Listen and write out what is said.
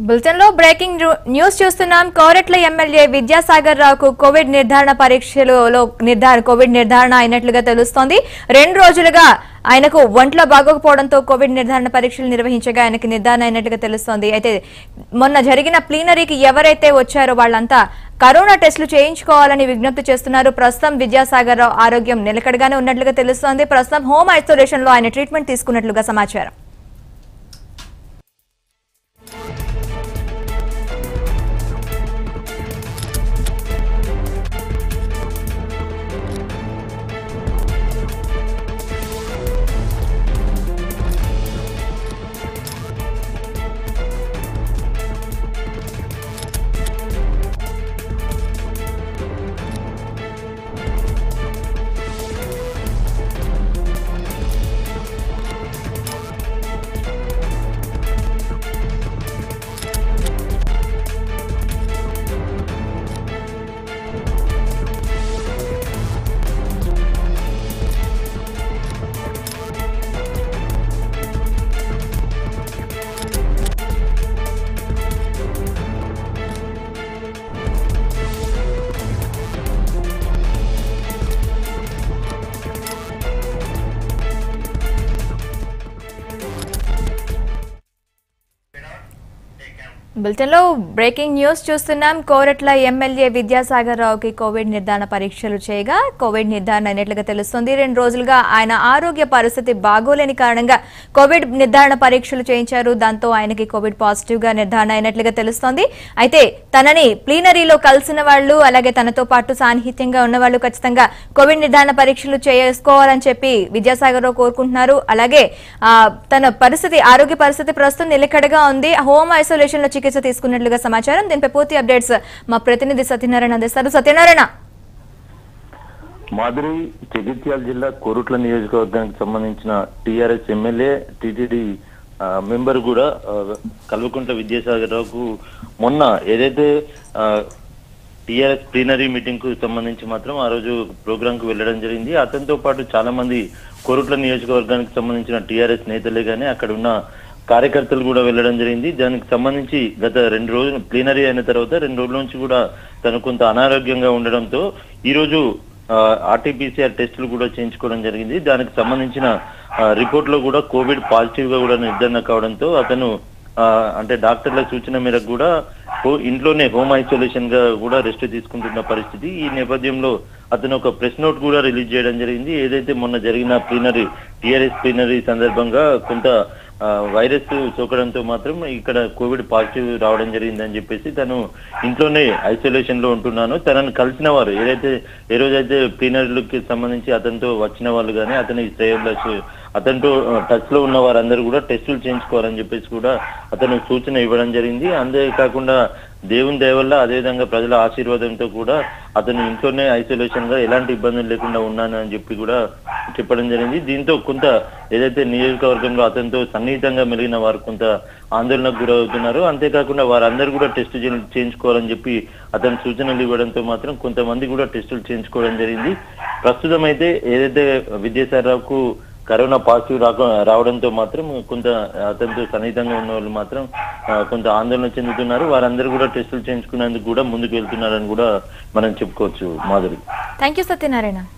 bulletin లో breaking new- news చూస్తున్నాం కోరెట్ల MLA Vidyasagar రావుకు కోవిడ్ నిర్ధారణ పరీక్షలలో నిర్ధారణ కోవిడ్ నిర్ధారణ అయినట్లుగా తెలుస్తోంది రెండు రోజులుగా ఆయనకు ఒంట్లో బాగోకపోవడంతో కోవిడ్ నిర్ధారణ పరీక్షలు నిర్వహించగా ఆయనకు నిర్ధారణ అయినట్లుగా తెలుస్తోంది అయితే మొన్న జరిగిన ప్లీనరీకి ఎవరైతే వచ్చారో వాళ్ళంతా కరోనా టెస్టులు చేయించుకోవాలని విజ్ఞప్తి చేస్తున్నారు ప్రస్తుతం విద్యాసాగర్ రావు ఆరోగ్యం నిలకడగానే ఉన్నట్లుగా తెలుస్తోంది ప్రస్తుతం హోమ్ ఐసోలేషన్ లో ఆయన ట్రీట్మెంట్ తీసుకున్నట్లుగా సమాచారం బులెటిన్ లో బ్రేకింగ్ న్యూస్ చూస్తున్నాం కోరట్ల ఎమ్మెల్యే విద్యాసాగర్ రావుకి కోవిడ్ నిర్ధారణ పరీక్షలు చేయగా కోవిడ్ నిర్ధారణ అయినట్లుగా తెలుస్తుంది రెండు రోజులుగా ఆయన ఆరోగ్య పరిస్థితి బాగోలేని కారణంగా కోవిడ్ నిర్ధారణ పరీక్షలు చేయించారు దాంతో ఆయనకి కోవిడ్ పాజిటివ్ గా నిర్ధారణ అయినట్లుగా తెలుస్తోంది అయితే తనని ప్లీనరీలో కలిసిన వాళ్ళు అలాగే తనతో పాటు సాన్నిహిత్యంగా ఉన్న వాళ్ళు ఖచ్చితంగా కోవిడ్ నిర్ధారణ పరీక్షలు చేసుకోవాలని చెప్పి విద్యాసాగర్ రావు కోరుకుంటున్నారు అలాగే ఆ, తన పరిస్థితి ఆరోగ్య పరిస్థితి ప్రస్తుతం నిలకడగా ఉంది హోమ్ ఐసోలేషన్ లో చికిత్స తీసుకున్నట్లుగా సమాచారం దీనిపై పూర్తి అప్డేట్స్ మా ప్రతినిధి సత్యనారాయణ అందిస్తారు సత్యనారాయణ మాదిరి జగిత్యాల జిల్లా కోరుట్ల నియోజకవర్గానికి సంబంధించిన టిఆర్ఎస్ ఎమ్మెల్యే టిటిడి మెంబర్ కూడా ఆ, కల్వకుంట్ల విద్యాసాగర్ రావుకు మొన్న ఏదైతే టిఆర్ఎస్ ప్లీనరీ మీటింగ్ కు సంబంధించి మాత్రం ఆ రోజు ప్రోగ్రామ్ కు వెళ్ళడం జరిగింది అతనితో పాటు చాలా మంది కోరుట్ల నియోజకవర్గానికి సంబంధించిన టిఆర్ఎస్ నేతలే గానీ అక్కడ ఉన్న కార్యకర్తలు కూడా వెళ్ళడం జరిగింది దానికి సంబంధించి గత రెండు రోజులు ప్లీనరీ అయిన తర్వాత రెండు రోజుల నుంచి కూడా తను కొంత అనారోగ్యంగా ఉండడంతో ఈ రోజు ఆర్టీపీసీఆర్ టెస్టులు కూడా చేయించుకోవడం జరిగింది దానికి సంబంధించిన ఆ, రిపోర్ట్ లో కూడా కోవిడ్ పాజిటివ్ గా కూడా నిర్ధారణ కావడంతో అతను ఆ, అంటే డాక్టర్ల సూచన మేరకు కూడా హో- ఇంట్లోనే హోమ్ ఐసోలేషన్ గా కూడా రెస్ట్ తీసుకుంటున్న పరిస్థితి ఈ నేపథ్యంలో అతను ఒక ప్రెస్ నోట్ కూడా రిలీజ్ చేయడం జరిగింది ఏదైతే మొన్న జరిగిన ప్లీనరీ టిఆర్ఎస్ ప్లీనరీ సందర్భంగా కొంత ఆ, వైరస్ సోకడంతో మాత్రం ఇక్కడ కోవిడ్ పాజిటివ్ రావడం జరిగిందని చెప్పేసి తను ఇంట్లోనే ఐసోలేషన్ లో ఉంటున్నాను తనను కలిసిన వారు ఏదైతే ఏ రోజైతే ప్లీనరీకి సంబంధించి అతనితో వచ్చిన వాళ్ళు కానీ అతని శ్రేయబ్లస్ అతనితో టచ్ లో ఉన్న వారందరూ కూడా టెస్టులు చేయించుకోవాలని చెప్పేసి కూడా అతను సూచన ఇవ్వడం జరిగింది అంతేకాకుండా దేవుని దయ వల్ల అదేవిధంగా ప్రజల ఆశీర్వాదంతో కూడా అతను ఇంట్లోనే ఐసోలేషన్ గా ఎలాంటి ఇబ్బందులు లేకుండా ఉన్నాను అని చెప్పి కూడా చెప్పడం జరిగింది దీంతో కొంత ఏదైతే నియోజకవర్గంలో అతనితో సన్నిహితంగా మెలిగిన వారు కొంత ఆందోళనకు గురవుతున్నారు అంతేకాకుండా వారందరూ కూడా టెస్ట్ చేయించుకోవాలని చెప్పి అతను సూచనలు ఇవ్వడంతో మాత్రం కొంతమంది కూడా టెస్టులు చేయించుకోవడం జరిగింది ప్రస్తుతం అయితే ఏదైతే విద్యాసాగరరావుకు కరోనా పాజిటివ్ రాక రావడంతో మాత్రం కొంత అతనితో సన్నిహితంగా ఉన్న వాళ్ళు మాత్రం ఆ, కొంత ఆందోళన చెందుతున్నారు వారందరూ కూడా టెస్టులు చేయించుకునేందుకు కూడా ముందుకు వెళ్తున్నారని కూడా మనం చెప్పుకోవచ్చు మాధురి థ్యాంక్ యూ సత్యనారాయణ